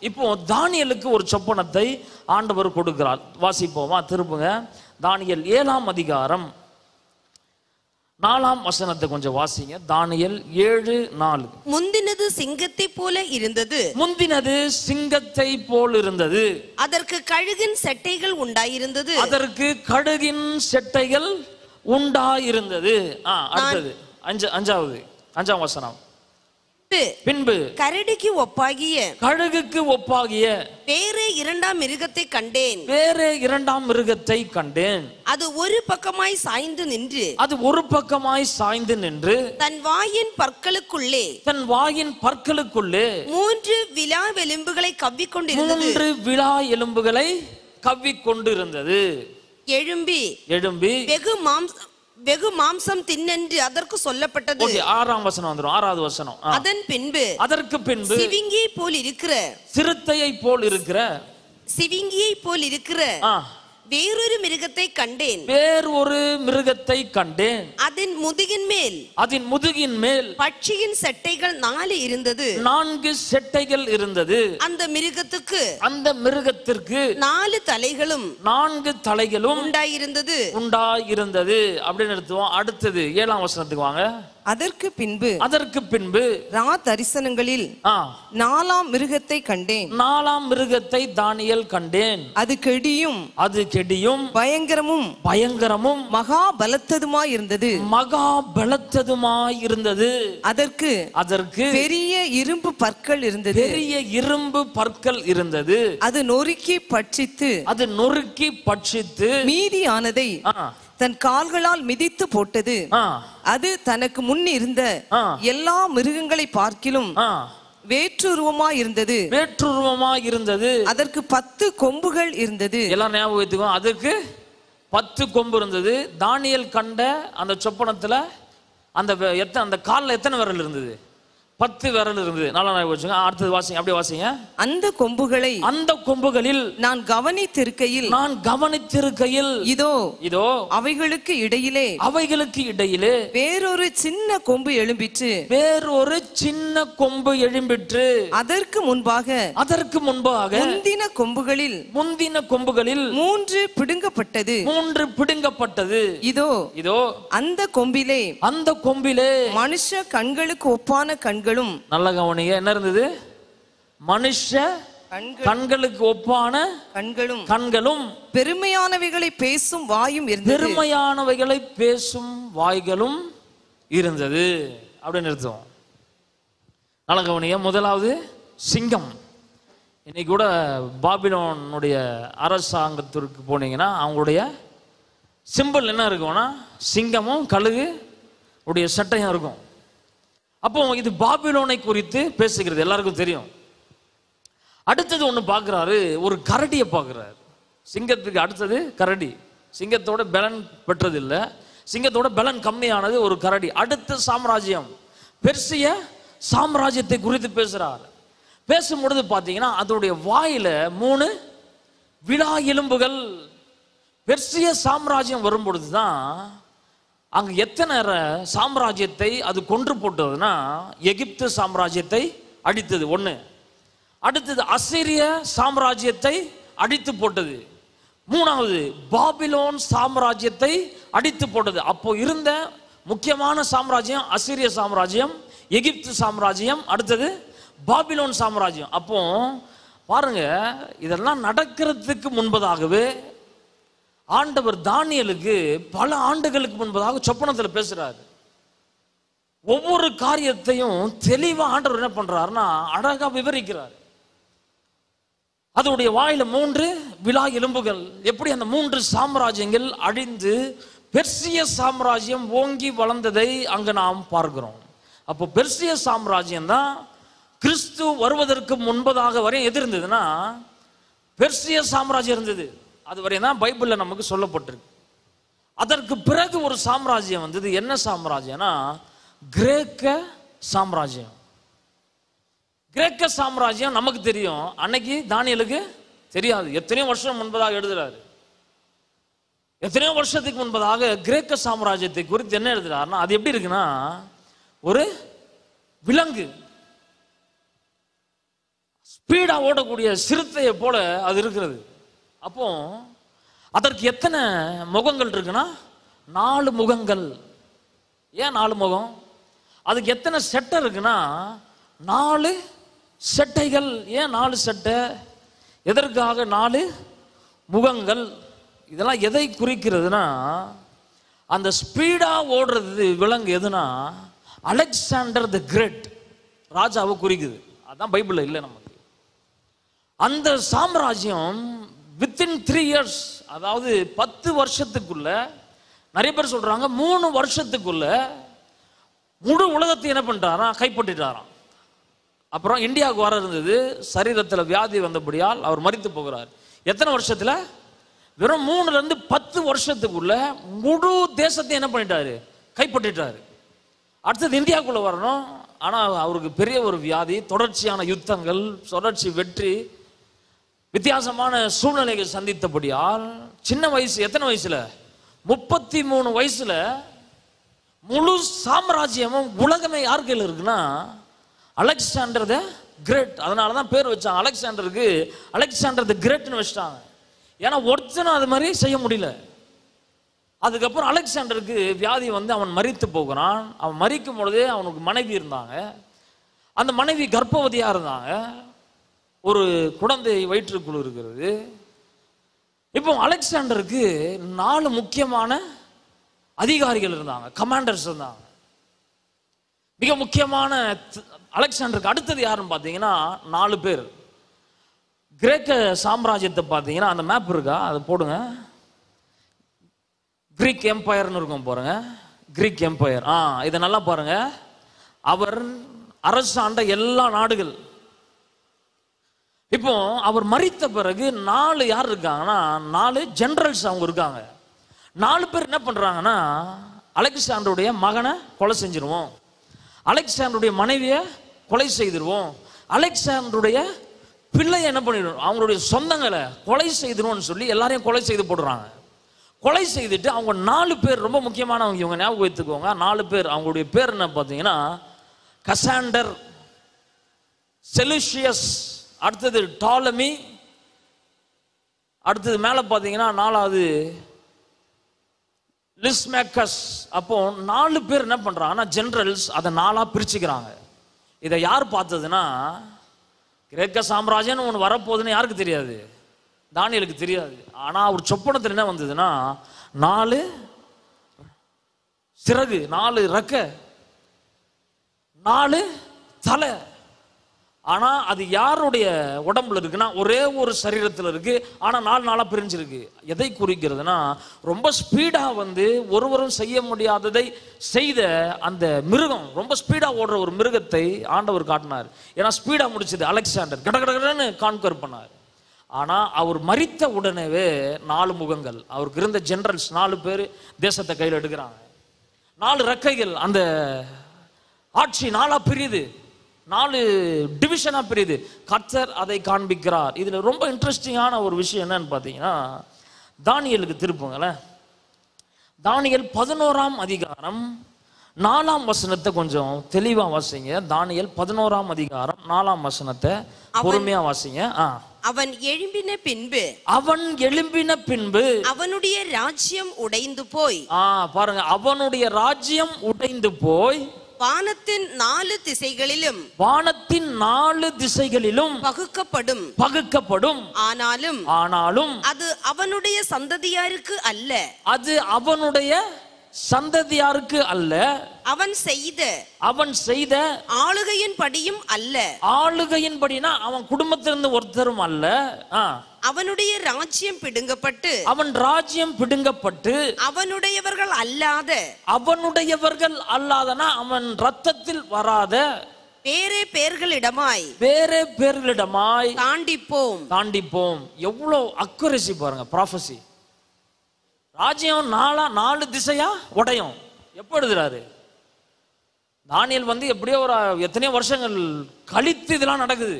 இப்போ தானியலுக்கு ஒரு சொப்பனத்தை ஆண்டவர் கொடுக்கிறார் வாசிப்போமா திருப்புங்க தானியல் ஏழாம் அதிகாரம் நாலாம் வசனத்தை கொஞ்சம் வாசிங்க தானியல் ஏழு நாலு முந்தினது சிங்கத்தை போல இருந்தது முந்தினது சிங்கத்தை போல் இருந்தது அதற்கு கழுகின் செட்டைகள் உண்டாயிருந்தது அதற்கு கடுகின் செட்டைகள் உண்டாயிருந்தது ஆ அடுத்தது அஞ்சு அஞ்சாவது அஞ்சாம் வசனம் பின்பு கரடிக்கு ஒப்பாகிய கழுகுக்கு ஒப்பாகிய வேறே இரண்டாம் மிருகத்தை கண்டேன் வேற இரண்டாம் மிருகத்தை கண்டேன் அது ஒரு பக்கமாய் சாய்ந்து நின்று அது ஒரு பக்கமாய் சாய்ந்து நின்று தன் வாயின் பற்களுக்குள்ளே தன் வாயின் பற்களுக்குள்ளே மூன்று விலா வெலும்புகளை கவ்விக்கொண்டிருந்தது மூன்று விழா எலும்புகளை கவ்விக் கொண்டிருந்தது எழும்பி எழும்பி வெகு மாம்ச வெகு மாம்சம் தின்னென்று அதற்கு சொல்லப்பட்டது ஓகே ஆறாம் வசனம் வந்துரும் ஆறாவது வசனம் ஆ. அதன் பின்பு அதற்கு பின்பு சிவிங்கியை போல் இருக்கிற சிறுத்தையை போல் இருக்கிற சிவிங்கியை போல் இருக்கிற ஆ, வேறொரு மிருகத்தை கண்டேன் வேறு ஒரு மிருகத்தை கண்டேன் அதன் முதுகின் மேல் அதன் முதுகின் மேல் பட்சியின் செட்டைகள் நாலு இருந்தது நான்கு செட்டைகள் இருந்தது அந்த மிருகத்துக்கு அந்த மிருகத்திற்கு நாலு தலைகளும் நான்கு தலைகளும் உண்டாயிருந்தது உண்டாயிருந்தது அப்படின்னு எடுத்துவோம் அடுத்தது ஏழாம் வசனத்துக்கு வாங்க அதற்கு பின்பு அதற்கு பின்பு ரா தரிசனங்களில் ஆ நாலாம் மிருகத்தை கண்டேன் நாலாம் மிருகத்தை தானியல் கண்டேன் அது கெடியும் அது கெடியும் பயங்கரமும் பயங்கரமும் மகா பலத்ததுமாய் இருந்தது மகா பலத்ததுமாய் இருந்தது அதற்கு அதற்கு பெரிய இரும்பு பற்கள் இருந்தது பெரிய இரும்பு பற்கள் இருந்தது அது நொறுக்கி பட்சித்து அது நொறுக்கி பட்சித்து மீதியானதை ஆ, தன் கால்களால் மிதித்து போட்டது ஆ, அது தனக்கு முன் இருந்த ஆ. எல்லா மிருகங்களை பார்க்கிலும் ஆ. வேற்றுருவமாய் இருந்தது வேற்றுருவமாய் இருந்தது அதற்கு பத்து கொம்புகள் இருந்தது எல்லாம் ஞாபகம் வைத்துக்கோ அதுக்கு பத்து கொம்பு இருந்தது தானியல் கண்ட அந்த சொப்பனத்துல அந்த வெ- எத்தனை அந்த கால்ல எத்தனை விரல் இருந்தது பத்து விரல் இருந்தது நல்லா ஞாபகம் வச்சுங்க அடுத்தது வாசிங்க அப்படியே வாசிங்க அந்த கொம்புகளை அந்த கொம்புகளில் நான் கவனித்திருக்கையில் நான் கவனித்திருக்கையில் இதோ இதோ அவைகளுக்கு இடையிலே அவைகளுக்கு இடையிலே வேறொரு சின்ன கொம்பு எழும்பிற்று வேறொரு சின்ன கொம்பு எழும்பிற்று அதற்கு முன்பாக அதற்கு முன்பாக முந்தின கொம்புகளில் முந்தின கொம்புகளில் மூன்று பிடுங்கப்பட்டது மூன்று பிடுங்கப்பட்டது இதோ இதோ அந்த கொம்பிலே அந்த கொம்பிலே மனுஷ கண்களுக்கு ஒப்பான கண்களும் நல்ல கவனிங்க என்ன இருந்தது மனுஷ கண்கள் கண்களுக்கு ஒப்பான கண்களும் கண்களும் பெருமையானவைகளை பேசும் வாயும் இருந்தது பெருமையானவைகளை பேசும் வாய்களும் இருந்தது அப்படின்னு நிறுத்துவோம் நல்ல கவனிங்க முதலாவது சிங்கம் இன்னைக்கு கூட பாபிலோனுடைய அரசாங்கத்திற்கு போனீங்கன்னா அவங்களுடைய சிம்பிள் என்ன இருக்கும்னா சிங்கமும் கழுகு உடைய சட்டையும் இருக்கும் அப்போ இது பாபிலோனை குறித்து பேசுகிறது எல்லாருக்கும் தெரியும் அடுத்தது ஒன்று பார்க்குறாரு ஒரு கரடியை பார்க்குறாரு சிங்கத்துக்கு அடுத்தது கரடி சிங்கத்தோட பலன் பெற்றது இல்லை சிங்கத்தோட பலன் கம்மியானது ஒரு கரடி அடுத்த சாம்ராஜ்யம் பெர்சிய சாம்ராஜ்யத்தை குறித்து பேசுறார் பேசும்பொழுது பார்த்தீங்கன்னா அதோடைய வாயில மூணு விழா எலும்புகள் பெர்சிய சாம்ராஜ்யம் வரும்பொழுது தான் அங்க எத்தனை ர- சாம்ராஜ்யத்தை அது கொன்று போட்டதுன்னா எகிப்து சாம்ராஜ்யத்தை அடித்தது ஒண்ணு அடுத்தது அசிரிய சாம்ராஜ்யத்தை அடித்து போட்டது மூணாவது பாபிலோன் சாம்ராஜ்யத்தை அடித்து போட்டது அப்போ இருந்த முக்கியமான சாம்ராஜ்யம் அசிரிய சாம்ராஜ்யம் எகிப்து சாம்ராஜ்யம் அடுத்தது பாபிலோன் சாம்ராஜ்யம் அப்போ பாருங்க இதெல்லாம் நடக்கிறதுக்கு முன்பதாகவே ஆண்டவர் தானியலுக்கு பல ஆண்டுகளுக்கு முன்பதாக சொப்பனத்தில் பேசுறாரு ஒவ்வொரு காரியத்தையும் தெளிவா ஆண்டவர் என்ன பண்றாருன்னா அழகா விவரிக்கிறார் அதோடைய வாயில மூன்று விழா எலும்புகள் எப்படி அந்த மூன்று சாம்ராஜ்யங்கள் அழிந்து பெர்சிய சாம்ராஜ்யம் ஓங்கி வளர்ந்ததை அங்க நாம் பார்க்கிறோம் அப்போ பெர்சிய சாம்ராஜ்யம் தான் கிறிஸ்து வருவதற்கு முன்பதாக வரை எது இருந்ததுன்னா பெர்சிய சாம்ராஜ்யம் இருந்தது அது வரை தான் பைபிள்ல நமக்கு சொல்லப்பட்டிருக்கு அதற்கு பிறகு ஒரு சாம்ராஜ்யம் வந்தது என்ன சாம்ராஜ்யம்னா கிரேக்க சாம்ராஜ்யம் கிரேக்க சாம்ராஜ்யம் நமக்கு தெரியும் அன்னைக்கு தானியலுக்கு தெரியாது எத்தனையோ வருஷம் முன்பதாக எழுதுறாரு எத்தனையோ வருஷத்துக்கு முன்பதாக கிரேக்க சாம்ராஜ்யத்தை குறித்து என்ன எழுதுறாருன்னா அது எப்படி இருக்குன்னா ஒரு விலங்கு ஸ்பீடா ஓடக்கூடிய சிறுத்தையை போல அது இருக்கிறது அப்போ அதற்கு எத்தனை முகங்கள் இருக்குன்னா நாலு முகங்கள் ஏன் நாலு முகம் அதுக்கு எத்தனை செட்டை இருக்குன்னா நாலு செட்டைகள் ஏன் நாலு செட்டை எதற்காக நாலு முகங்கள் இதெல்லாம் எதை குறிக்கிறதுனா அந்த ஸ்பீடா ஓடுறது விலங்கு எதுனா அலெக்சாண்டர் தி கிரேட் ராஜாவை குறிக்குது அதான் பைபிள்ல இல்லை நமக்கு அந்த சாம்ராஜ்யம் வித்தின் த்ரீ இயர்ஸ் அதாவது பத்து வருஷத்துக்குள்ள நிறைய பேர் சொல்றாங்க மூணு வருஷத்துக்குள்ள முழு உலகத்தை என்ன பண்ணிட்டாராம் கைப்பற்றிட்டாராம் அப்புறம் இந்தியாவுக்கு வர இருந்தது சரீரத்தில் வியாதி வந்தபடியால் அவர் மரித்து போகிறார் எத்தனை வருஷத்துல வெறும் மூணுல இருந்து பத்து வருஷத்துக்குள்ள முழு தேசத்தை என்ன பண்ணிட்டாரு கைப்பற்றிட்டாரு அடுத்தது இந்தியாவுக்குள்ள வரணும் ஆனா அவருக்கு பெரிய ஒரு வியாதி தொடர்ச்சியான யுத்தங்கள் தொடர்ச்சி வெற்றி வித்தியாசமான சூழ்நிலைகள் சந்தித்தபடியால் சின்ன வயசு எத்தனை வயசுல முப்பத்தி மூணு வயசுல முழு சாம்ராஜ்யமும் உலகமே யார் கையில் இருக்குன்னா அலெக்சாண்டர் த கிரேட் அதனால தான் பேர் வச்சாங்க அலெக்சாண்டருக்கு அலெக்சாண்டர் த கிரேட்னு வச்சிட்டாங்க ஏன்னா ஒருத்தனும் அது மாதிரி செய்ய முடியல அதுக்கப்புறம் அலெக்சாண்டருக்கு வியாதி வந்து அவன் மரித்து போகிறான் அவன் மரிக்கும் பொழுதே அவனுக்கு மனைவி இருந்தாங்க அந்த மனைவி கர்ப்பவதியா இருந்தாங்க ஒரு குழந்தை வயிற்றுக்குள் இருக்கிறது இப்போ அலெக்சாண்டருக்கு நாலு முக்கியமான அதிகாரிகள் இருந்தாங்க கமாண்டர்ஸ் இருந்தாங்க மிக முக்கியமான த- அலெக்சாண்டருக்கு அடுத்தது யாருன்னு பார்த்தீங்கன்னா நாலு பேர் கிரேக்க சாம்ராஜ்யத்தை பார்த்தீங்கன்னா அந்த மேப் இருக்கா அதை போடுங்க கிரீக் எம்பையர்னு இருக்கும் பாருங்க கிரீக் எம்பையர் ஆ இதை நல்லா பாருங்க அவர் அரசாண்ட எல்லா நாடுகள் இப்போ அவர் மரித்த பிறகு நாலு யார் இருக்காங்கன்னா நாலு ஜெனரல்ஸ் அவங்க இருக்காங்க நாலு பேர் என்ன பண்றாங்கன்னா அலெக்சாண்டருடைய மகனை கொலை செஞ்சிருவோம் அலெக்சாண்டருடைய மனைவியை கொலை செய்திருவோம் அலெக்சாண்டருடைய பிள்ளையை என்ன பண்ணிடுவோம் அவங்களுடைய சொந்தங்களை கொலை செய்திருவோம்னு சொல்லி எல்லாரையும் கொலை செய்து போடுறாங்க கொலை செய்துட்டு அவங்க நாலு பேர் ரொம்ப முக்கியமானவங்க இவங்க ஞாபகம் வைத்துக்கோங்க நாலு பேர் அவங்களுடைய பேர் என்ன பார்த்தீங்கன்னா கசாண்டர் செலுஷியஸ் அடுத்தது டாலமி அடுத்தது மேலே பார்த்தீங்கன்னா நாலாவது லிஸ்மேக்கஸ் அப்போ நாலு பேர் என்ன பண்றாங்கன்னா ஜெனரல்ஸ் அதை நாலா பிரிச்சுக்கிறாங்க இதை யார் பார்த்ததுன்னா கிரேக்க சாம்ராஜ்யம் ஒன்று வரப்போகுதுன்னு யாருக்கு தெரியாது தானியலுக்கு தெரியாது ஆனா அவர் சொப்பனத்தில் என்ன வந்ததுன்னா நாலு சிறகு நாலு ரெக்க நாலு தலை ஆனா அது யாருடைய உடம்புல இருக்குன்னா ஒரே ஒரு சரீரத்துல இருக்கு ஆனா நாலு நாளா பிரிஞ்சிருக்கு எதை குறிக்கிறதுனா ரொம்ப ஸ்பீடா வந்து ஒருவரும் செய்ய முடியாததை செய்த அந்த மிருகம் ரொம்ப ஸ்பீடா ஓடுற ஒரு மிருகத்தை ஆண்டவர் காட்டினார் ஏன்னா ஸ்பீடா முடிச்சது அலெக்சாண்டர் கடகடன்னு கான்கர் பண்ணார் ஆனா அவர் மரித்த உடனேவே நாலு முகங்கள் அவருக்கு இருந்த ஜெனரல்ஸ் நாலு பேர் தேசத்தை கையில் எடுக்கிறாங்க நாலு ரெக்கைகள் அந்த ஆட்சி நாலா பிரியுது நாலு டிவிஷனா பிரியுது கர்த்தர் அதை காண்பிக்கிறார் இதுல ரொம்ப இன்ட்ரெஸ்டிங்கான ஒரு விஷயம் என்னன்னு பார்த்தீங்கன்னா தானியலுக்கு திருப்புங்களேன் தானியல் பதினோராம் அதிகாரம் நாலாம் வசனத்தை கொஞ்சம் தெளிவா வாசிங்க தானியல் பதினோராம் அதிகாரம் நாலாம் வசனத்தை பொறுமையா வாசிங்க ஆ அவன் எழும்பின பின்பு அவன் எழும்பின பின்பு அவனுடைய ராஜ்யம் உடைந்து போய் ஆ பாருங்க அவனுடைய ராஜ்யம் உடைந்து போய் வானத்தின் நாலு திசைகளிலும் வானத்தின் நாலு திசைகளிலும் பகுக்கப்படும் பகுக்கப்படும் ஆனாலும் ஆனாலும் அது அவனுடைய சந்ததியாருக்கு அல்ல அது அவனுடைய சந்ததியாருக்கு அல்ல அவன் செய்த அவன் செய்த ஆளுகையின் படியும் அல்ல ஆளுகையின்படினா அவன் குடும்பத்திலிருந்து ஒருத்தரும் அல்ல ஆ. அவனுடைய ராஜ்யம் பிடுங்கப்பட்டு அவன் ராஜ்யம் பிடுங்கப்பட்டு அவனுடையவர்கள் அல்லாத அவனுடையவர்கள் அல்லாதனா அவன் ரத்தத்தில் வராத வேறே பேர்களிடமாய் வேற பேர்களிடமாய் தாண்டிப்போம் தாண்டிப்போம் எவ்வளவு அக்குரசி பாருங்க ப்ராஃபசி ராஜ்யம் நாலா நாலு திசையா உடையும் எப்போ எழுதுறாரு தானியல் வந்து எப்படியோ ஒரு எத்தனையோ வருஷங்கள் கழித்து இதெல்லாம் நடக்குது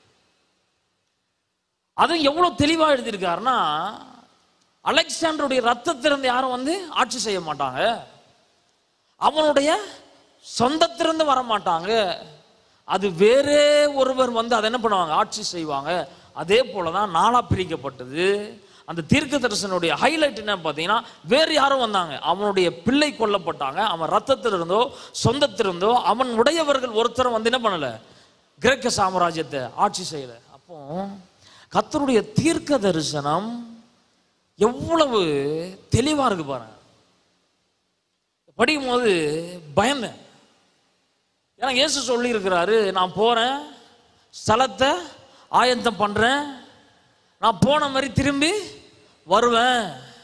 அதுவும் எவ்வளவு தெளிவா எழுதியிருக்காருன்னா அலெக்சாண்டருடைய ரத்தத்திலிருந்து யாரும் வந்து ஆட்சி செய்ய மாட்டாங்க அவனுடைய சொந்தத்திலிருந்து வர மாட்டாங்க அது வேறே ஒருவர் வந்து அதை என்ன பண்ணுவாங்க ஆட்சி செய்வாங்க அதே போல தான் நாளா பிரிக்கப்பட்டது அந்த தீர்க்க தரிசனுடைய ஹைலைட் என்ன பார்த்தீங்கன்னா வேறு யாரும் வந்தாங்க அவனுடைய பிள்ளை கொல்லப்பட்டாங்க அவன் ரத்தத்திலிருந்தோ சொந்தத்திலிருந்தோ அவன் உடையவர்கள் ஒருத்தரும் வந்து என்ன பண்ணல கிரேக்க சாம்ராஜ்யத்தை ஆட்சி செய்யல அப்போ கர்த்தருடைய தீர்க்க தரிசனம் எவ்வளவு தெளிவா இருக்கு பாருங்க படிக்கும் போது பயந்தேன் ஏன்னா இயேசு சொல்லி இருக்கிறாரு நான் போறேன் ஸ்தலத்தை ஆயத்தம் பண்றேன் நான் போன மாதிரி திரும்பி வருவேன்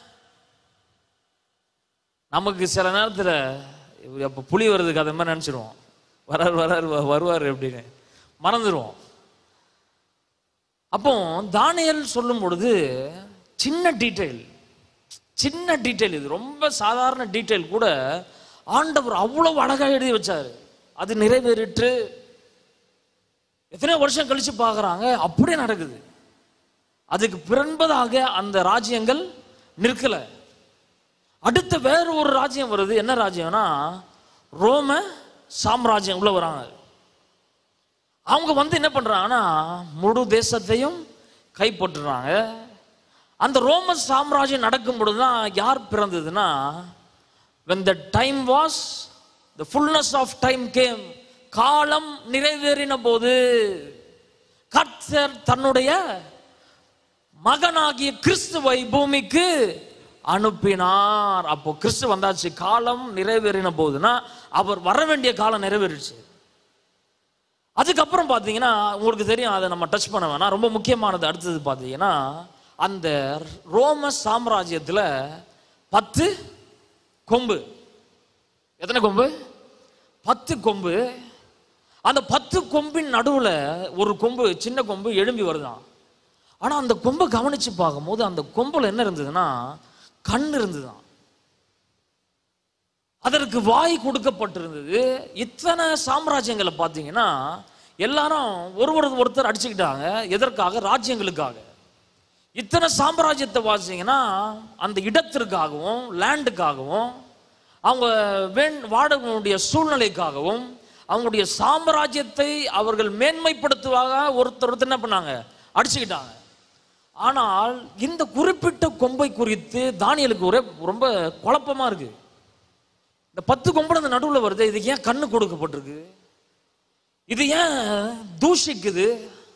நமக்கு சில நேரத்துல இவர் அப்போ புலி வருதுக்கு அதை மாதிரி நினச்சிடுவோம் வரார் வரார் வ- வருவார் அப்படின்னு மறந்துடுவோம் அப்போ தானியல் சொல்லும் பொழுது சின்ன டீட்டெயில் சின்ன டீட்டெயில் இது ரொம்ப சாதாரண டீட்டெயில் கூட ஆண்டவர் அவ்வளவு அழகா எழுதி வச்சாரு அது நிறைவேறிற்று எத்தனை வருஷம் கழிச்சு பார்க்கறாங்க அப்படியே நடக்குது அதுக்கு பிறன்பதாக அந்த ராஜ்யங்கள் நிற்கல அடுத்த வேற ஒரு ராஜ்யம் வருது என்ன ராஜ்யம்னா ரோம சாம்ராஜ்யம் உள்ள வராங்க அவங்க வந்து என்ன பண்றாங்கன்னா முழு தேசத்தையும் கைப்பற்றுறாங்க அந்த ரோம சாம்ராஜ்யம் நடக்கும் பொழுதுதான் யார் பிறந்ததுன்னா when the time was the fullness of time came காலம் நிறைவேறின போது கர்த்தர் தன்னுடைய மகனாகிய கிறிஸ்துவை பூமிக்கு அனுப்பினார் அப்போ கிறிஸ்து வந்தாச்சு காலம் நிறைவேறின போதுன்னா அவர் வர வேண்டிய காலம் நிறைவேறிடுச்சு அதுக்கப்புறம் பார்த்தீங்கன்னா உங்களுக்கு தெரியும் அதை நம்ம டச் பண்ண வேணாம் ரொம்ப முக்கியமானது அடுத்தது பார்த்தீங்கன்னா அந்த ரோம சாம்ராஜ்யத்தில் பத்து கொம்பு எத்தனை கொம்பு பத்து கொம்பு அந்த பத்து கொம்பின் நடுவில் ஒரு கொம்பு சின்ன கொம்பு எழும்பி வருதான் ஆனால் அந்த கொம்பை கவனிச்சு பார்க்கும்போது அந்த கொம்பில் என்ன இருந்ததுன்னா கண் இருந்துதான் அதற்கு வாய் கொடுக்கப்பட்டிருந்தது இத்தனை சாம்ராஜ்யங்களை பார்த்தீங்கன்னா எல்லாரும் ஒருவர் ஒருத்தர் அடிச்சுக்கிட்டாங்க எதற்காக ராஜ்யங்களுக்காக இத்தனை சாம்ராஜ்யத்தை வாசிங்கன்னா அந்த இடத்திற்காகவும் லேண்டுக்காகவும் அவங்க வேண் வாடகையுடைய சூழ்நிலைக்காகவும் அவங்களுடைய சாம்ராஜ்யத்தை அவர்கள் மேன்மைப்படுத்துவாக ஒருத்தர் ஒருத்தர் என்ன பண்ணாங்க அடிச்சுக்கிட்டாங்க ஆனால் இந்த குறிப்பிட்ட கொம்பை குறித்து தானியலுக்கு ஒரே ரொம்ப குழப்பமா இருக்கு இந்த பத்து கொம்பு அந்த நடுவில் வருது இதுக்கு ஏன் கண்ணு கொடுக்கப்பட்டிருக்கு இது ஏன் தூஷிக்குது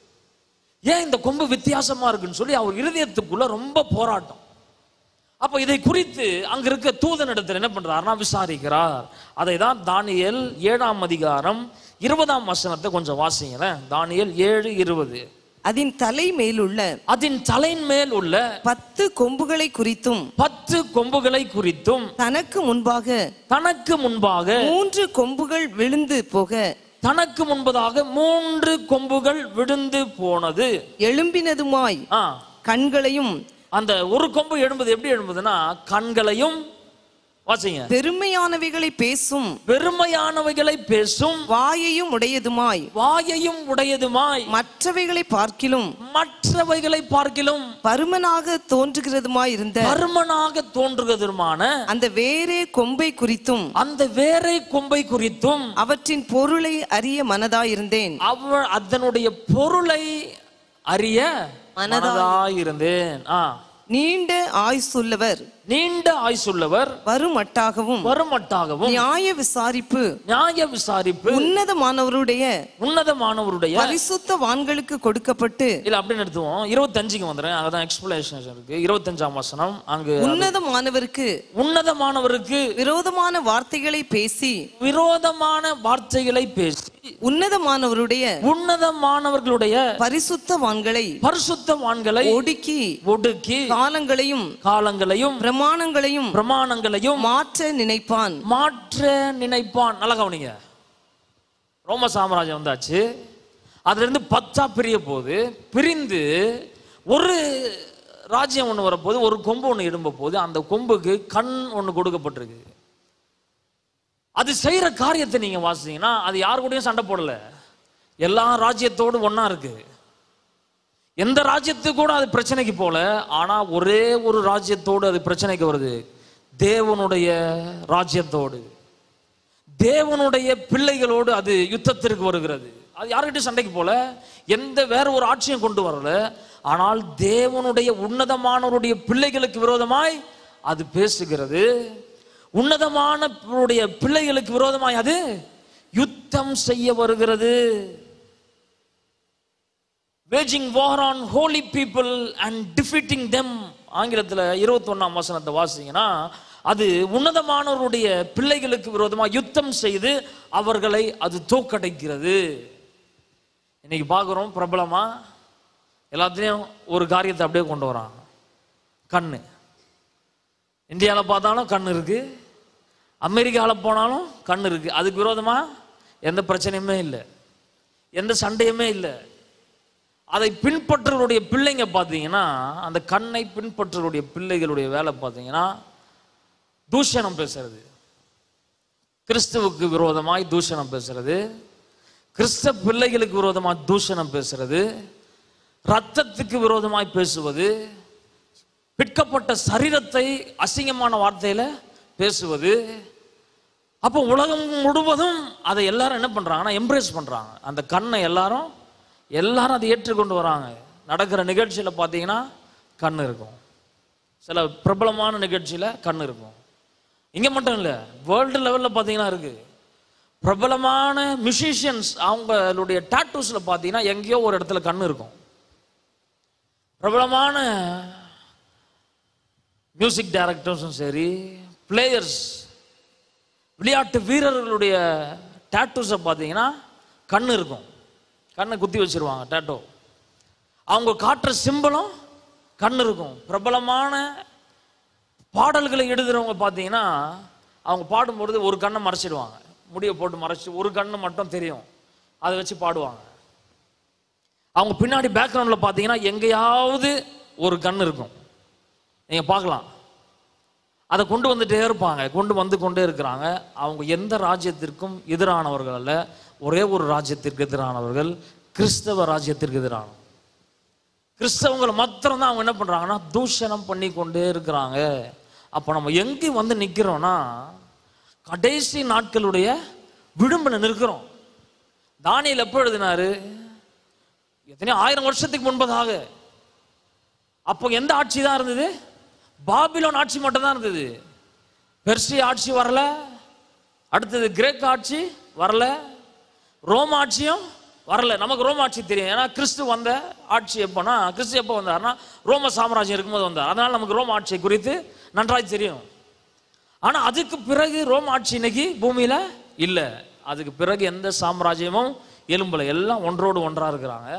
ஏன் இந்த கொம்பு வித்தியாசமா இருக்குன்னு சொல்லி அவர் இருதயத்துக்குள்ள ரொம்ப போராட்டம் அப்ப இதை குறித்து அங்க இருக்க தூதனிடத்தில் என்ன பண்றாருன்னா விசாரிக்கிறார் அதை தான் தானியேல் ஏழாம் அதிகாரம் இருபதாம் வசனத்தை கொஞ்சம் வாசிங்களேன் தானியேல் ஏழு இருபது அதன் தலை மேலுள்ள அதன் தலையின் மேல் உள்ள பத்து கொம்புகளை குறித்தும் பத்து கொம்புகளை குறித்தும் தனக்கு முன்பாக தனக்கு முன்பாக மூன்று கொம்புகள் விழுந்து போக தனக்கு முன்பதாக மூன்று கொம்புகள் விழுந்து போனது எழும்பினதுமாய் ஆ கண்களையும் அந்த ஒரு கொம்பு எழும்புது எப்படி எழும்புதுன்னா கண்களையும் வாசிங்க பெருமையானவைகளை பேசும் பெருமையானவைகளை பேசும் வாயையும் உடையதுமாய் வாயையும் உடையதுமாய் மற்றவைகளை பார்க்கிலும் மற்றவைகளை பார்க்கிலும் பருமனாக தோன்றுகிறதுமாய் இருந்த பருமனாக தோன்றுகிறதுமான அந்த வேறே கொம்பை குறித்தும் அந்த வேரை கொம்பை குறித்தும் அவற்றின் பொருளை அறிய மனதாயிருந்தேன் அவ அதனுடைய பொருளை அறிய மனதாயிருந்தேன் ஆ நீண்ட ஆயுசுள்ளவர் நீண்ட ஆயுசுள்ளவர் வருமட்டாகவும் வருமட்டாகவும் நியாய விசாரிப்பு நியாய விசாரிப்பு உன்னதமானவருடைய உன்னதமானவருடைய பரிசுத்த வான்களுக்கு கொடுக்கப்பட்டு இல்ல அப்படின்னு எடுத்துவோம் இருபத்தஞ்சுக்கு வந்துடுறேன் அங்கதான் எக்ஸ்பிளேஷன் இருக்கு இருபத்தஞ்சாம் வசனம் அங்கு உன்னதமானவருக்கு உன்னதமானவருக்கு விரோதமான வார்த்தைகளை பேசி விரோதமான வார்த்தைகளை பேசி உன்னதமானவருடைய உன்னதமானவர்களுடைய பரிசுத்தவான்களை பரிசுத்தவான்களை ஒடுக்கி ஒடுக்கி காலங்களையும் காலங்களையும் பிரமாணங்களையும் பிரமாணங்களையும் மாற்ற நினைப்பான் மாற்ற நினைப்பான் நல்லா கவனிங்க ரோம சாம்ராஜ்யம் வந்தாச்சு அதுல இருந்து பத்தா பிரிய போது பிரிந்து ஒரு ராஜ்யம் ஒன்று வரப்போது ஒரு கொம்பு ஒன்று இடும்ப போது அந்த கொம்புக்கு கண் ஒன்று கொடுக்கப்பட்டிருக்கு அது செய்யற காரியத்தை நீங்க வாசிங்கன்னா அது யாரு கூடயும் சண்டை போடல எல்லா ராஜ்யத்தோடும் ஒண்ணா இருக்கு எந்த ராஜ்யத்துக்கு கூட அது பிரச்சனைக்கு போல ஆனா ஒரே ஒரு ராஜ்யத்தோடு அது பிரச்சனைக்கு வருது தேவனுடைய ராஜ்யத்தோடு தேவனுடைய பிள்ளைகளோடு அது யுத்தத்திற்கு வருகிறது அது யாருக்கிட்டையும் சண்டைக்கு போல எந்த வேற ஒரு ஆட்சியும் கொண்டு வரல ஆனால் தேவனுடைய உன்னதமானவருடைய பிள்ளைகளுக்கு விரோதமாய் அது பேசுகிறது உன்னதமானவருடைய பிள்ளைகளுக்கு விரோதமாய் அது யுத்தம் செய்ய வருகிறது waging war on holy people and defeating them ஆங்கிலத்தில் இருபத்தொன்னாம் வசனத்தை வாசிங்கன்னா அது உன்னதமானவருடைய பிள்ளைகளுக்கு விரோதமாக யுத்தம் செய்து அவர்களை அது தோக்கடைக்கிறது இன்னைக்கு பார்க்குறோம் பிரபலமா எல்லாத்துலேயும் ஒரு காரியத்தை அப்படியே கொண்டு வராங்க கண்ணு இந்தியாவில் பார்த்தாலும் கண் இருக்கு அமெரிக்காவில் போனாலும் கண் இருக்கு அதுக்கு விரோதமாக எந்த பிரச்சனையுமே இல்லை எந்த சண்டையுமே இல்லை அதை பின்பற்றுவருடைய பிள்ளைங்க பார்த்தீங்கன்னா அந்த கண்ணை பின்பற்றுவருடைய பிள்ளைகளுடைய வேலை பார்த்தீங்கன்னா தூஷணம் பேசுறது கிறிஸ்துவுக்கு விரோதமாய் தூஷணம் பேசுறது கிறிஸ்த பிள்ளைகளுக்கு விரோதமாய் தூஷணம் பேசுறது ரத்தத்துக்கு விரோதமாய் பேசுவது பிற்கப்பட்ட சரீரத்தை அசிங்கமான வார்த்தையில பேசுவது அப்போ உலகம் முழுவதும் அதை எல்லாரும் என்ன பண்றாங்கன்னா எம்ப்ரேஸ் பண்றாங்க அந்த கண்ணை எல்லாரும் எல்லாரும் அதை ஏற்றுக்கொண்டு வராங்க நடக்கிற நிகழ்ச்சியில பார்த்தீங்கன்னா கண் இருக்கும் சில பிரபலமான நிகழ்ச்சியில கண் இருக்கும் இங்க மட்டும் இல்லை வேர்ல்டு லெவல்ல பார்த்தீங்கன்னா இருக்கு பிரபலமான மியூசிஷியன்ஸ் அவங்களுடைய டாட்டூஸ்ல பார்த்தீங்கன்னா எங்கேயோ ஒரு இடத்துல கண் இருக்கும் பிரபலமான மியூசிக் டைரக்டர்ஸும் சரி பிளேயர்ஸ் விளையாட்டு வீரர்களுடைய டேட்டூஸை பார்த்தீங்கன்னா கண் இருக்கும் கண்ணை குத்தி வச்சிருவாங்க டேட்டோ அவங்க காட்டுற சிம்பலும் கண் இருக்கும் பிரபலமான பாடல்களை எழுதுறவங்க பார்த்தீங்கன்னா அவங்க பாடும்பொழுது ஒரு கண்ணை மறைச்சிடுவாங்க முடியை போட்டு மறைச்சு ஒரு கண்ணு மட்டும் தெரியும் அதை வச்சு பாடுவாங்க அவங்க பின்னாடி பேக்ரவுண்டில் பார்த்தீங்கன்னா எங்கேயாவது ஒரு கண் இருக்கும் நீங்கள் பார்க்கலாம் அதை கொண்டு வந்துட்டே இருப்பாங்க கொண்டு வந்து கொண்டே இருக்கிறாங்க அவங்க எந்த ராஜ்யத்திற்கும் எதிரானவர்கள் அல்ல ஒரே ஒரு ராஜ்யத்திற்கு எதிரானவர்கள் கிறிஸ்தவ ராஜ்யத்திற்கு எதிரான கிறிஸ்தவங்களை மாத்திரம் தான் அவங்க என்ன பண்றாங்கன்னா தூஷணம் பண்ணி கொண்டே இருக்கிறாங்க அப்போ நம்ம எங்கே வந்து நிற்கிறோம்னா கடைசி நாட்களுடைய விடும்பில் நிற்கிறோம் தானியல் எப்போ எழுதினாரு எத்தனையோ ஆயிரம் வருஷத்துக்கு முன்பதாக அப்போ எந்த ஆட்சி தான் இருந்தது பாபிலோன் ஆட்சி மட்டும் தான் இருந்தது பெர்சிய ஆட்சி வரல அடுத்தது கிரேக் ஆட்சி வரல ரோம் ஆட்சியும் வரல நமக்கு ரோம் ஆட்சி தெரியும் ஏன்னா கிறிஸ்து வந்த ஆட்சி எப்போனா கிறிஸ்து எப்போ வந்தார்னா ரோம சாம்ராஜ்யம் இருக்கும்போது வந்தார் அதனால நமக்கு ரோம் ஆட்சியை குறித்து நன்றாய் தெரியும் ஆனா அதுக்கு பிறகு ரோம் ஆட்சி இன்னைக்கு பூமியில இல்லை அதுக்கு பிறகு எந்த சாம்ராஜ்யமும் எலும்பல எல்லாம் ஒன்றோடு ஒன்றா இருக்கிறாங்க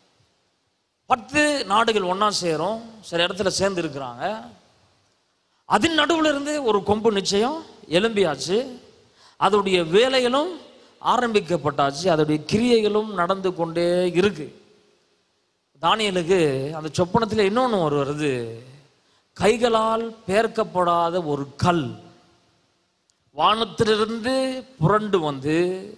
பத்து நாடுகள் ஒண்ணா சேரும் சில இடத்துல சேர்ந்து இருக்கிறாங்க அதன் நடுவுல இருந்து ஒரு கொம்பு நிச்சயம் எலும்பியாச்சு அதோடைய வேலைகளும் ஆரம்பிக்கப்பட்டாச்சு அதோடைய கிரியைகளும் நடந்து கொண்டே இருக்கு தானியலுக்கு அந்த சொப்பனத்தில் இன்னொன்று ஒரு வருது கைகளால் பேர்க்கப்படாத ஒரு கல் வானத்திலிருந்து புரண்டு வந்து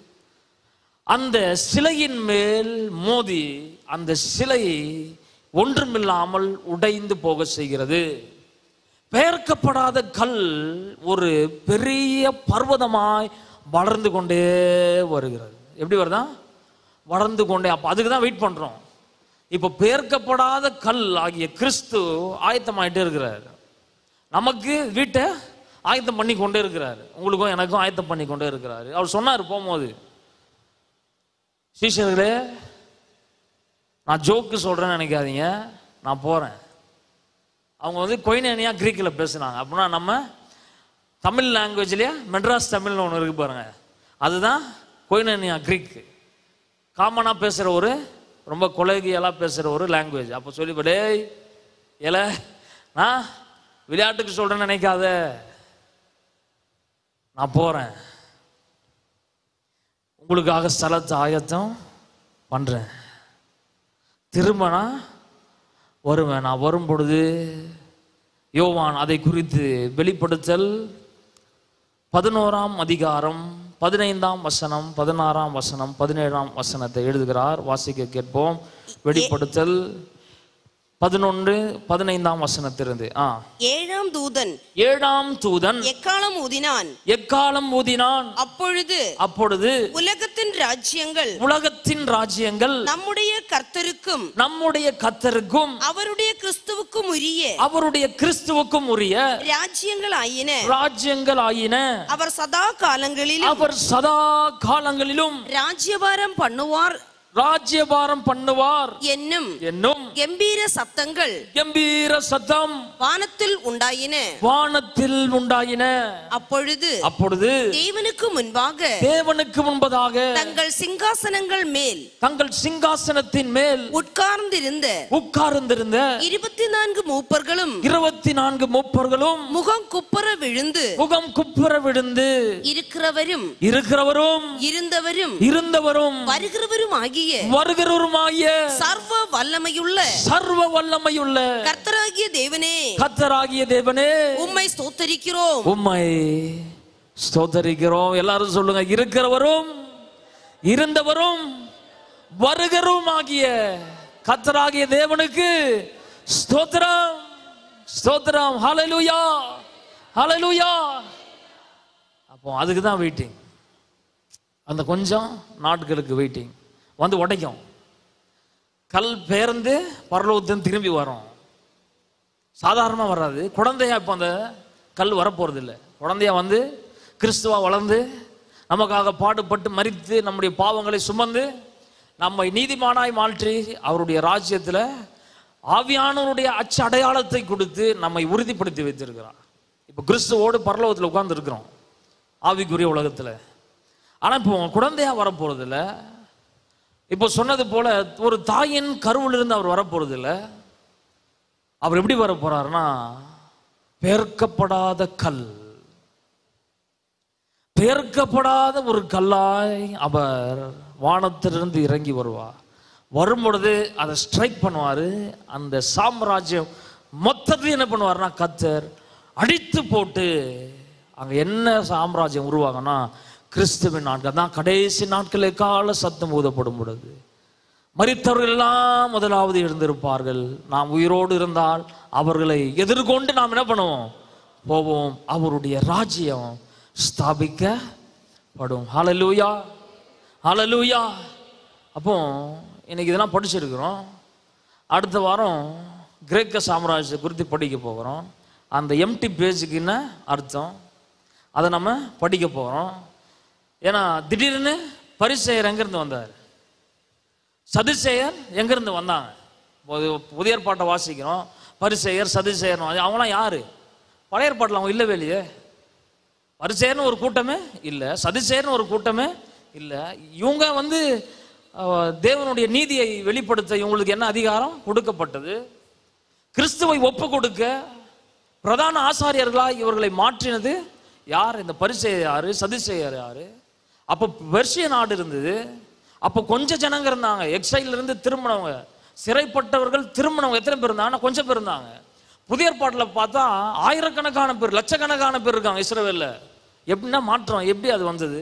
அந்த சிலையின் மேல் மோதி அந்த சிலை ஒன்றுமில்லாமல் உடைந்து போக செய்கிறது பெயர்க்கப்படாத கல் ஒரு பெரிய பர்வதமாய் வளர்ந்து கொண்டே வருகிறது எப்படி வருதா வளர்ந்து கொண்டே அப்போ அதுக்கு தான் வெயிட் பண்ணுறோம் இப்போ பெயர்க்கப்படாத கல் ஆகிய கிறிஸ்து ஆயத்தமாயிட்டே இருக்கிறார் நமக்கு வீட்டை ஆயத்தம் பண்ணி கொண்டே இருக்கிறார் உங்களுக்கும் எனக்கும் ஆயத்தம் பண்ணி கொண்டே இருக்கிறாரு அவர் சொன்னார் போகும்போது சீஷர்களே நான் ஜோக்கு சொல்கிறேன்னு நினைக்காதீங்க நான் போகிறேன் அவங்க வந்து கொயினேனியா கிரீக்கில் பேசுனாங்க அப்படின்னா நம்ம தமிழ் லாங்குவேஜ்லேயே மெட்ராஸ் தமிழ்னு ஒன்று இருக்கு பாருங்க அதுதான் கொயினேனியா கிரீக் காமனாக பேசுகிற ஒரு ரொம்ப கொலகியலாக பேசுகிற ஒரு லாங்குவேஜ் அப்போ சொல்லி டேய் ஏல நான் விளையாட்டுக்கு சொல்கிறேன்னு நினைக்காத நான் போகிறேன் உங்களுக்காக ஸ்தலத்தை ஆயத்தம் பண்ணுறேன் திரும்ப நான் வருவேன் நான் வரும் பொழுது யோவான் அதை குறித்து வெளிப்படுத்தல் பதினோராம் அதிகாரம் பதினைந்தாம் வசனம் பதினாறாம் வசனம் பதினேழாம் வசனத்தை எழுதுகிறார் வாசிக்க கேட்போம் வெளிப்படுத்தல் பதினொன்று பதினைந்தாம் வசனத்திலிருந்து ஆ ஏழாம் தூதன் ஏழாம் தூதன் எக்காலம் ஊதினான் எக்காலம் ஊதினான் அப்பொழுது அப்பொழுது உலகத்தின் ராஜ்யங்கள் உலகத்தின் ராஜ்யங்கள் நம்முடைய கர்த்தருக்கும் நம்முடைய கத்தருக்கும் அவருடைய கிறிஸ்துவுக்கும் உரிய அவருடைய கிறிஸ்துவுக்கும் உரிய ராஜ்யங்கள் ஆயின ராஜ்யங்கள் ஆயின அவர் சதா காலங்களிலும் அவர் சதா காலங்களிலும் ராஜ்யபாரம் பண்ணுவார் ராஜ்யபாரம் பண்ணுவார் என்னும் என்னும் கம்பீர சத்தங்கள் கம்பீர சத்தம் வானத்தில் உண்டாயின வானத்தில் உண்டாயின அப்பொழுது அப்பொழுது தேவனுக்கு முன்பாக தேவனுக்கு முன்பதாக தங்கள் சிங்காசனங்கள் மேல் தங்கள் சிங்காசனத்தின் மேல் உட்கார்ந்திருந்த உட்கார்ந்திருந்த இருபத்தி நான்கு மூப்பர்களும் இருபத்தி நான்கு மூப்பர்களும் முகம் குப்புற விழுந்து முகம் குப்புற விழுந்து இருக்கிறவரும் இருக்கிறவரும் இருந்தவரும் இருந்தவரும் வருகிறவரும் ஆகிய வருகிறவருமாய சர்வ வல்லமையுள்ள சர்வ வல்லமையுள்ள கர்த்தராகிய தேவனே கத்தராகிய தேவனே உம்மை ஸ்தோத்தரிக்கிறோம் உம்மை ஸ்தோத்தரிக்கிறோம் எல்லாரும் சொல்லுங்க இருக்கிறவரும் இருந்தவரும் வருகிறவரும் ஆகிய கத்தராகிய தேவனுக்கு ஸ்தோத்திரம் ஸ்தோத்திரம் ஹalleluya ஹalleluya அப்போ அதுக்கு தான் வெயிட்டிங் அந்த கொஞ்சம் நாட்களுக்கு வெயிட்டிங் வந்து உடைக்கும் கல் பெயர்ந்து பரலோகத்தின் திரும்பி வரும் சாதாரணமாக வராது குழந்தையா இப்போ அந்த கல் வரப்போகிறது இல்லை குழந்தையா வந்து கிறிஸ்துவா வளர்ந்து நமக்காக பாடுபட்டு மரித்து நம்முடைய பாவங்களை சுமந்து நம்மை நீதிமானாய் மாற்றி அவருடைய ராஜ்யத்தில் ஆவியானவருடைய அச்சு அடையாளத்தை கொடுத்து நம்மை உறுதிப்படுத்தி வைத்திருக்கிறார் இப்போ கிறிஸ்துவோடு பரலோகத்தில் உட்கார்ந்து இருக்கிறோம் ஆவிக்குரிய உலகத்தில் ஆனால் இப்போ குழந்தையா வரப்போறதில்ல இப்போ சொன்னது போல ஒரு தாயின் கருவிலிருந்து அவர் வரப்போறதில்ல அவர் எப்படி வர போறாருன்னா பெயர்க்கப்படாத கல் பெயர்க்கப்படாத ஒரு கல்லாய் அவர் வானத்திலிருந்து இறங்கி வருவார் வரும் பொழுது அதை ஸ்ட்ரைக் பண்ணுவார் அந்த சாம்ராஜ்யம் மொத்தத்தையும் என்ன பண்ணுவார்னா கத்தர் அடித்து போட்டு அங்கே என்ன சாம்ராஜ்யம் உருவாகும்னா கிறிஸ்துவின் நாட்கள் தான் கடைசி நாட்களே கால சத்தம் ஊதப்படும் பொழுது மரித்தவர்கள் எல்லாம் முதலாவது எழுந்திருப்பார்கள் நாம் உயிரோடு இருந்தால் அவர்களை எதிர்கொண்டு நாம் என்ன பண்ணுவோம் போவோம் அவருடைய ராஜ்யம் ஸ்தாபிக்கப்படும் ஹalleluya ஹalleluya அப்போ இன்னைக்கு இதெல்லாம் படிச்சிருக்கிறோம் அடுத்த வாரம் கிரேக்க சாம்ராஜ்யத்தை குறித்து படிக்க போகிறோம் அந்த எம்டி பேஜுக்கு என்ன அர்த்தம் அதை நம்ம படிக்க போகிறோம் ஏன்னா திடீர்னு பரிசெயர் எங்கேருந்து வந்தார் சதுசேயர் எங்கேருந்து வந்தாங்க புது- புதிய ஏற்பாட்டை வாசிக்கிறோம் பரிசெயர் சதுசேயர் அவங்களாம் யாரு பழைய ஏற்பாட்டில் அவங்க இல்லவே இல்லையே பரிசேயர்னு ஒரு கூட்டமே இல்லை சதுசேயர்னு ஒரு கூட்டமே இல்லை இவங்க வந்து அஹ், தேவனுடைய நீதியை வெளிப்படுத்த இவங்களுக்கு என்ன அதிகாரம் கொடுக்கப்பட்டது கிறிஸ்துவை ஒப்பு கொடுக்க பிரதான ஆசாரியர்களா இவர்களை மாற்றினது யார் இந்த பரிசெயர் யாரு சதுசேயர் யாரு அப்போ பெர்ஷிய நாடு இருந்தது அப்போ கொஞ்சம் ஜனங்க இருந்தாங்க எக்ஸைல இருந்து திரும்பினவங்க சிறைப்பட்டவர்கள் திரும்பினவங்க எத்தனை பேர் இருந்தாங்க கொஞ்சம் பேர் இருந்தாங்க புதிய ஏற்பாட்டில் பார்த்தா ஆயிரக்கணக்கான பேர் லட்சக்கணக்கான பேர் இருக்காங்க இஸ்ரவேல்ல எப்படின்னா மாற்றம் எப்படி அது வந்தது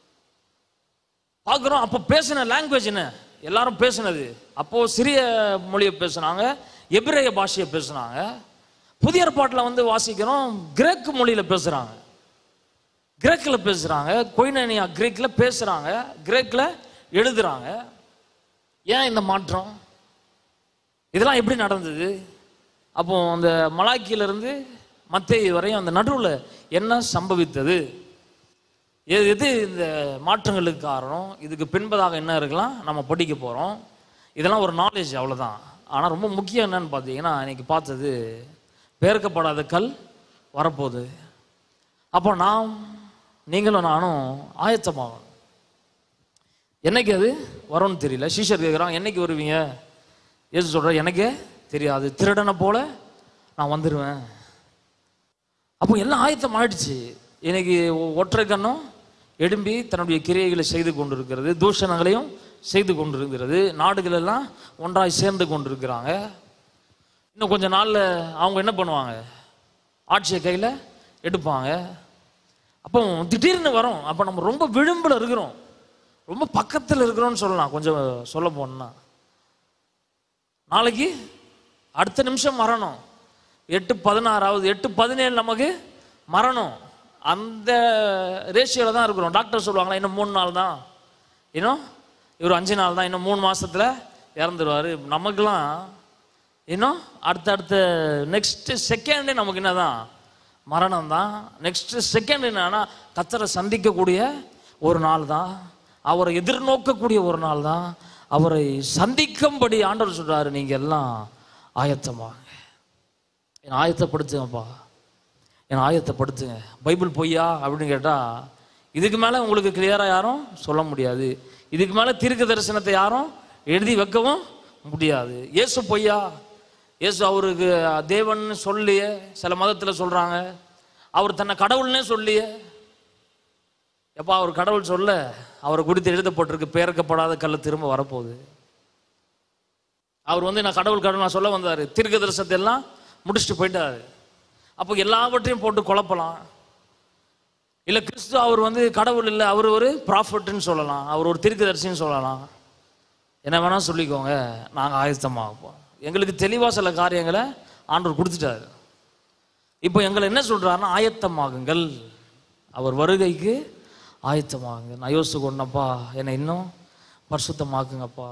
பார்க்குறோம் அப்போ பேசின லாங்குவேஜ் என்ன எல்லாரும் பேசினது அப்போ சிறிய மொழியை பேசுனாங்க எபிரேய பாஷையை பேசுனாங்க புதிய ஏற்பாட்டில் வந்து வாசிக்கிறோம் கிரேக்கு மொழியில் பேசுகிறாங்க கிரேக்கில் பேசுகிறாங்க கொய்னனியா கிரேக்கில் பேசுகிறாங்க கிரேக்கில் எழுதுறாங்க ஏன் இந்த மாற்றம் இதெல்லாம் எப்படி நடந்தது அப்போ அந்த மலாக்கியிலிருந்து மத்தேயு வரையும் அந்த நடுவில் என்ன சம்பவித்தது எது எது இந்த மாற்றங்களுக்கு காரணம் இதுக்கு பின்பதாக என்ன இருக்கலாம் நம்ம படிக்க போகிறோம் இதெல்லாம் ஒரு நாலேஜ் அவ்வளோதான் ஆனால் ரொம்ப முக்கியம் என்னன்னு பார்த்தீங்கன்னா இன்னைக்கு பார்த்தது பேர்க்கப்படாத கல் வரப்போகுது அப்போ நாம் நீங்களும் நானும் ஆயத்தமாகணும் என்னைக்கு அது வரும்னு தெரியல சீஷர் கேட்குறான் என்னைக்கு வருவீங்க ஏசு சொல்ற எனக்கே தெரியாது திருடனை போல நான் வந்துடுவேன் அப்போ எல்லாம் ஆயத்தம் ஆயிடுச்சு இன்னைக்கு ஒ- ஒற்றை கண்ணும் எழும்பி தன்னுடைய கிரியைகளை செய்து கொண்டிருக்கிறது தூஷணங்களையும் செய்து கொண்டிருக்கிறது நாடுகள் எல்லாம் ஒன்றாய் சேர்ந்து கொண்டிருக்கிறாங்க இன்னும் கொஞ்ச நாள்ல அவங்க என்ன பண்ணுவாங்க ஆட்சியை கையில் எடுப்பாங்க அப்போ திடீர்னு வரும் அப்போ நம்ம ரொம்ப விளிம்பில் இருக்கிறோம் ரொம்ப பக்கத்தில் இருக்கிறோம்னு சொல்லலாம் கொஞ்சம் சொல்ல போனா நாளைக்கு அடுத்த நிமிஷம் மரணம் எட்டு பதினாறாவது எட்டு பதினேழு நமக்கு மரணம் அந்த ரேஷியோவில் தான் இருக்கிறோம் டாக்டர் சொல்லுவாங்களா இன்னும் மூணு நாள் தான் இன்னும் இவர் அஞ்சு நாள் தான் இன்னும் மூணு மாசத்துல இறந்துருவார் நமக்கெல்லாம் இன்னும் அடுத்தடுத்த நெக்ஸ்ட் செகண்டே நமக்கு என்னதான் மரணம் தான் நெக்ஸ்ட் செகண்ட் என்னன்னா கத்தரை சந்திக்கக்கூடிய ஒரு நாள் தான் அவரை எதிர்நோக்கக்கூடிய ஒரு நாள் தான் அவரை சந்திக்கும்படி ஆண்டவர் சொல்றாரு நீங்க எல்லாம் ஆயத்தமாங்க என்னை ஆயத்தப்படுத்துங்கப்பா என்னை ஆயத்தப்படுத்துங்க பைபிள் பொய்யா அப்படின்னு கேட்டா இதுக்கு மேல உங்களுக்கு கிளியரா யாரும் சொல்ல முடியாது இதுக்கு மேல தீர்க்க தரிசனத்தை யாரும் எழுதி வைக்கவும் முடியாது இயேசு பொய்யா இயேசு அவருக்கு தேவன் சொல்லியே சில மதத்துல சொல்றாங்க அவர் தன்னை கடவுள்னே சொல்லியே எப்பா அவர் கடவுள் சொல்ல அவரை குறித்து எழுதப்பட்டிருக்கு பேரக்கப்படாத கல் திரும்ப வரப்போகுது அவர் வந்து நான் கடவுள் கடவுள் நான் சொல்ல வந்தார் தீர்க்க தரிசனத்தை எல்லாம் முடிச்சுட்டு போயிட்டாரு அப்போ எல்லாவற்றையும் போட்டு குழப்பலாம் இல்லை கிறிஸ்து அவர் வந்து கடவுள் இல்லை அவர் ஒரு ப்ராஃபிட்னு சொல்லலாம் அவர் ஒரு தீர்க்கதரிசின்னு சொல்லலாம் என்ன வேணா சொல்லிக்கோங்க நாங்கள் ஆயத்தமாகப்போம் எங்களுக்கு தெளிவாக சில காரியங்களை ஆண்டவர் கொடுத்துட்டாரு இப்போ எங்களை என்ன சொல்றாருன்னா ஆயத்தமாகுங்கள் அவர் வருகைக்கு ஆயத்தமாகுங்க நான் யோசிச்சு கொண்டப்பா என்னை இன்னும் பரிசுத்தமாக்குங்கப்பா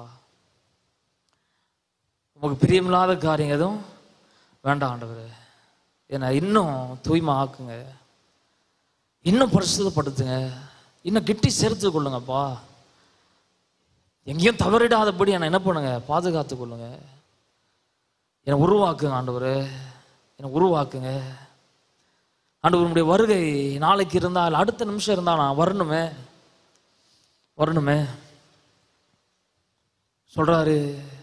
உமக்கு பிரியமில்லாத காரியம் எதுவும் வேண்டாம் ஆண்டவரே என்னை இன்னும் தூய்மை ஆக்குங்க இன்னும் பரிசுத்தப்படுத்துங்க இன்னும் கிட்டி சேர்த்து கொள்ளுங்கப்பா எங்கேயும் தவறிடாதபடி என்னை என்ன பண்ணுங்க பாதுகாத்து கொள்ளுங்க என்னை உருவாக்குங்க ஆண்டவரே என்னை உருவாக்குங்க ஆண்டவருடைய வருகை நாளைக்கு இருந்தால் அடுத்த நிமிஷம் இருந்தா நான் வரணுமே வரணுமே சொல்றாரு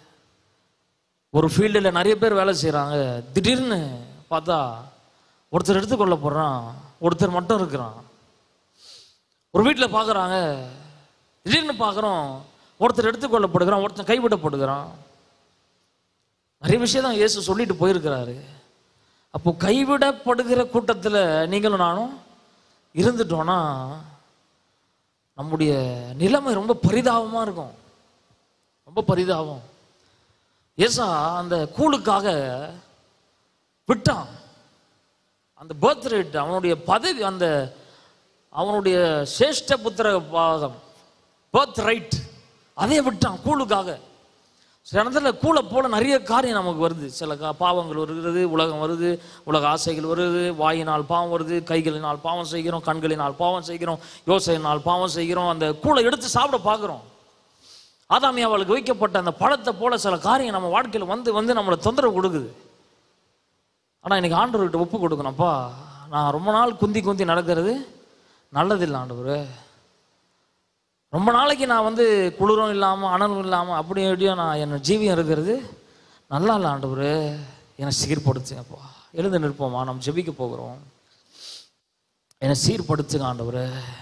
ஒரு ஃபீல்டில் நிறைய பேர் வேலை செய்கிறாங்க திடீர்னு பார்த்தா ஒருத்தர் எடுத்துக்கொள்ள போகிறான் ஒருத்தர் மட்டும் இருக்கிறான் ஒரு வீட்டில் பார்க்குறாங்க திடீர்னு பார்க்குறோம் ஒருத்தர் எடுத்துக்கொள்ளப்படுகிறான் ஒருத்தன் கைவிடப்படுகிறான் நிறைய விஷயம் தான் இயேசு சொல்லிட்டு போயிருக்கிறாரு அப்போ கைவிடப்படுகிற கூட்டத்தில் நீங்களும் நானும் இருந்துட்டோம்னா நம்முடைய நிலைமை ரொம்ப பரிதாபமாக இருக்கும் ரொம்ப பரிதாபம் ஏசா அந்த கூலுக்காக விட்டான் அந்த பர்த் ரேட் அவனுடைய பதவி அந்த அவனுடைய சேஷ்ட புத்திர பாகம் பர்த் ரைட் அதே விட்டான் கூலுக்காக சில இடத்துல கூலை போல நிறைய காரியம் நமக்கு வருது சில கா பாவங்கள் வருகிறது உலகம் வருது உலக ஆசைகள் வருது வாயினால் பாவம் வருது கைகளினால் பாவம் செய்கிறோம் கண்களினால் பாவம் செய்கிறோம் யோசையினால் பாவம் செய்கிறோம் அந்த கூலை எடுத்து சாப்பிட பார்க்குறோம் ஆதாமி அவளுக்கு வைக்கப்பட்ட அந்த பழத்தை போல சில காரியம் நம்ம வாழ்க்கையில் வந்து வந்து நம்மளை தொந்தரவு கொடுக்குது ஆனால் இன்னைக்கு ஆண்டவர்கிட்ட ஒப்பு கொடுக்கணும்ப்பா நான் ரொம்ப நாள் குந்தி குந்தி நடக்கிறது நல்லதில்லை ஆண்டவர் ரொம்ப நாளைக்கு நான் வந்து குளிரும் இல்லாமல் அனலும் இல்லாமல் அப்படி எப்படியும் நான் என் ஜீவியம் இருக்கிறது நல்லா இல்லை ஆண்டவர் என்னை சீர்படுத்துங்கப்பா எழுந்து நிற்போமா நம்ம ஜெபிக்க போகிறோம் என்னை சீர்படுத்துங்க ஆண்டவர்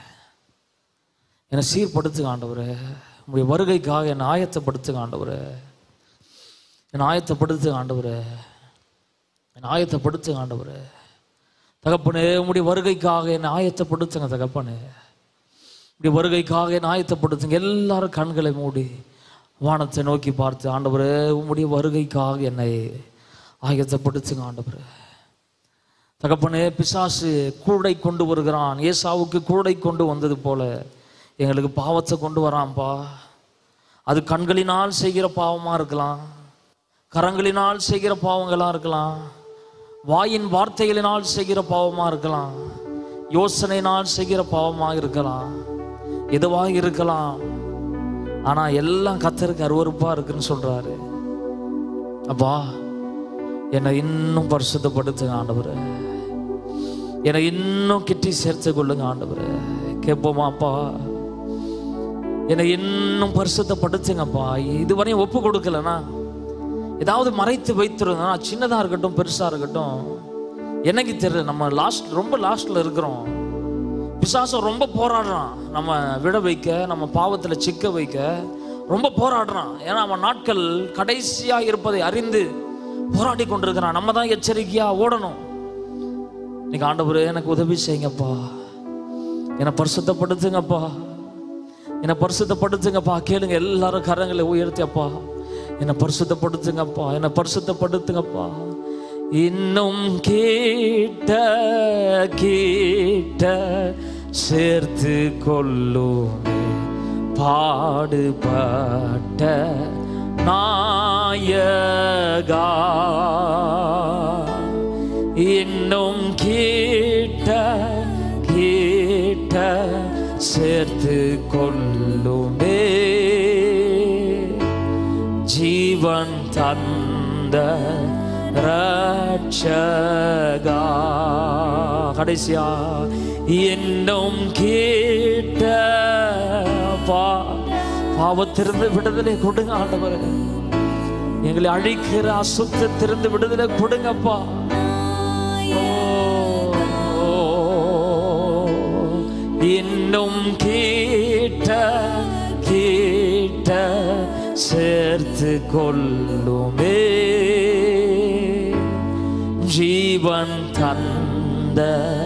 என்னை சீர்படுத்துங்க ஆண்டவர் உங்களுடைய வருகைக்காக என்னை ஆயத்தப்படுத்துங்க ஆண்டவர் என்னை ஆயத்தப்படுத்துங்க ஆண்டவர் என்னை ஆயத்தப்படுத்துங்க ஆண்டவர் தகப்பனே உம்முடைய வருகைக்காக என்னை ஆயத்தப்படுத்துங்க தகப்பனே உடைய வருகைக்காக என்னை ஆயத்தப்படுத்துங்க எல்லாரும் கண்களை மூடி வானத்தை நோக்கி பார்த்து ஆண்டவரே உம்முடைய வருகைக்காக என்னை ஆயத்தப்படுத்துங்க ஆண்டவரே தகப்பனே பிசாசு கூடை கொண்டு வருகிறான் ஏசாவுக்கு கூடை கொண்டு வந்தது போல எங்களுக்கு பாவத்தை கொண்டு வரான்ப்பா அது கண்களினால் செய்கிற பாவமா இருக்கலாம் கரங்களினால் செய்கிற பாவங்களா இருக்கலாம் வாயின் வார்த்தைகளினால் செய்கிற பாவமா இருக்கலாம் யோசனையினால் செய்கிற பாவமா இருக்கலாம் எதுவா இருக்கலாம் ஆனா எல்லாம் கத்தருக்கு அருவருப்பா இருக்குன்னு சொல்றாரு அப்பா என்னை இன்னும் பரிசுத்தப்படுத்துங்க ஆண்டவரே என்னை இன்னும் கிட்டி சேர்த்து கொள்ளுங்க ஆண்டவரே கேட்போமா அப்பா என்னை இன்னும் பரிசுத்தப்படுத்துங்கப்பா இதுவரையும் ஒப்பு கொடுக்கலனா ஏதாவது மறைத்து வைத்திருந்தா சின்னதாக இருக்கட்டும் பெருசாக இருக்கட்டும் எனக்கு தெரியல நம்ம லாஸ்ட் ரொம்ப லாஸ்ட்ல இருக்கிறோம் பிசாசம் ரொம்ப போராடுறான் நம்ம விட வைக்க நம்ம பாவத்தில் சிக்க வைக்க ரொம்ப போராடுறான் ஏன்னா அவன் நாட்கள் கடைசியா இருப்பதை அறிந்து போராடி கொண்டிருக்கிறான் நம்ம தான் எச்சரிக்கையா ஓடணும் இன்னைக்கு ஆண்டவரே எனக்கு உதவி செய்யுங்கப்பா என்னை பரிசுத்தப்படுத்துங்கப்பா என்னை பரிசுத்தப்படுத்துங்கப்பா கேளுங்க எல்லாரும் கரங்களை உயர்த்தி அப்பா என்னை பரிசுத்தப்படுத்துங்கப்பா என்னை பரிசுத்தப்படுத்துங்கப்பா இன்னும் கேட்ட கேட்ட சேர்த்து கொள்ளுமே பாடுபட்ட நாயகா இன்னும் கேட்ட கேட்ட சேர்த்து கொள்ளுமே ஜீவன் தந்த ரட்சகா கடைசியா இன்னும் கேட்ட பா பாவத்திலிருந்து விடுதலை கொடுங்க ஆண்டவரே எங்களை அழிக்கிற அசுத்தத்திலிருந்து விடுதலை கொடுங்கப்பா ஓ, இன்னும் கேட்ட கேட்ட சேர்த்து கொள்ளுமே ஜீவன் தந்த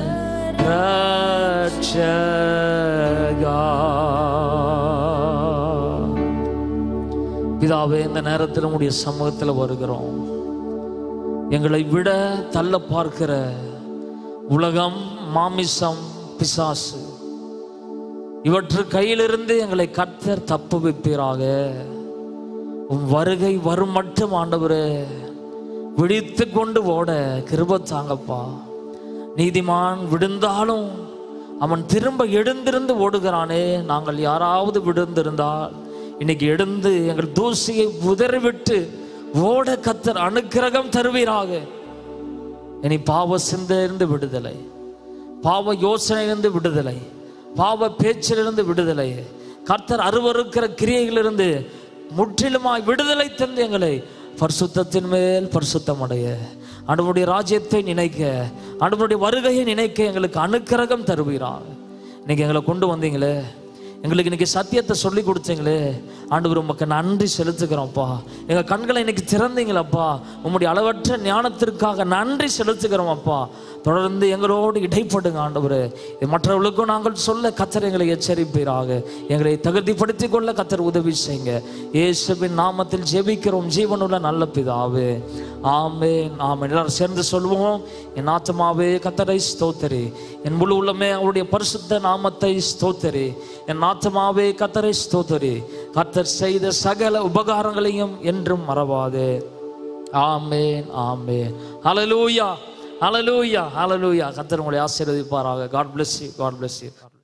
ரட்சகா பிதாவே இந்த நேரத்தில் உம்முடைய சமூகத்தில் வருகிறோம் எங்களை விட தள்ள பார்க்கிற உலகம் மாமிசம் பிசாசு இவற்று கையிலிருந்து எங்களை கத்தர் தப்பு வைப்பீராக உன் வருகை வரும் மட்டும் ஆண்டவரே விழித்து கொண்டு ஓட கிருப தாங்கப்பா நீதிமான் விழுந்தாலும் அவன் திரும்ப எழுந்திருந்து ஓடுகிறானே நாங்கள் யாராவது விழுந்திருந்தால் இன்னைக்கு எழுந்து எங்கள் தூசியை உதறிவிட்டு ஓட கத்தர் அனுக்கிரகம் தருவீராக இனி பாவ சிந்தையிலிருந்து விடுதலை பாவ யோசனையிலிருந்து விடுதலை பாவ பேச்சிலிருந்து விடுதலை கர்த்தர் அருவருக்கிற கிரியைகளிலிருந்து முற்றிலுமாய் விடுதலை தந்து எங்களை பரிசுத்தத்தின் மேல் பரிசுத்தம் அடைய அனுடைய ராஜ்யத்தை நினைக்க அனுடைய வருகையை நினைக்க எங்களுக்கு அனுக்கிரகம் தருவீராக இன்னைக்கு எங்களை கொண்டு வந்தீங்களே எங்களுக்கு இன்னைக்கு சத்தியத்தை சொல்லி கொடுத்தீங்களே ஆண்டவர் உமக்கு நன்றி செலுத்துகிறோம்ப்பா எங்க கண்களை இன்னைக்கு திறந்தீங்களப்பா உம்முடைய அளவற்ற ஞானத்திற்காக நன்றி செலுத்துகிறோம் அப்பா தொடர்ந்து எங்களோடு இடைப்படுங்க ஆண்டவரே இது மற்றவர்களுக்கும் நாங்கள் சொல்ல கத்தர் எங்களை எச்சரிப்பீராக எங்களை தகுதிப்படுத்தி கொள்ள கத்தர் உதவி செய்யுங்க இயேசுவின் நாமத்தில் ஜெபிக்கிறோம் ஜீவனுள்ள நல்ல பிதாவே ஆமென் ஆமென் எல்லாரும் சேர்ந்து சொல்லுவோம் என் ஆத்மாவே கத்தரை ஸ்தோத்தரி என் முழு உள்ளமே அவருடைய பரிசுத்த நாமத்தை ஸ்தோத்தரி என் ஆத்மாவே கத்தரை ஸ்தோத்தரி கத்தர் செய்த சகல உபகாரங்களையும் என்றும் மறவாதே ஆமென் ஆமென் ஹalleluya ஹalleluya ஹalleluya கத்தர் உங்களை ஆசீர்வதிப்பாராக God bless you God bless you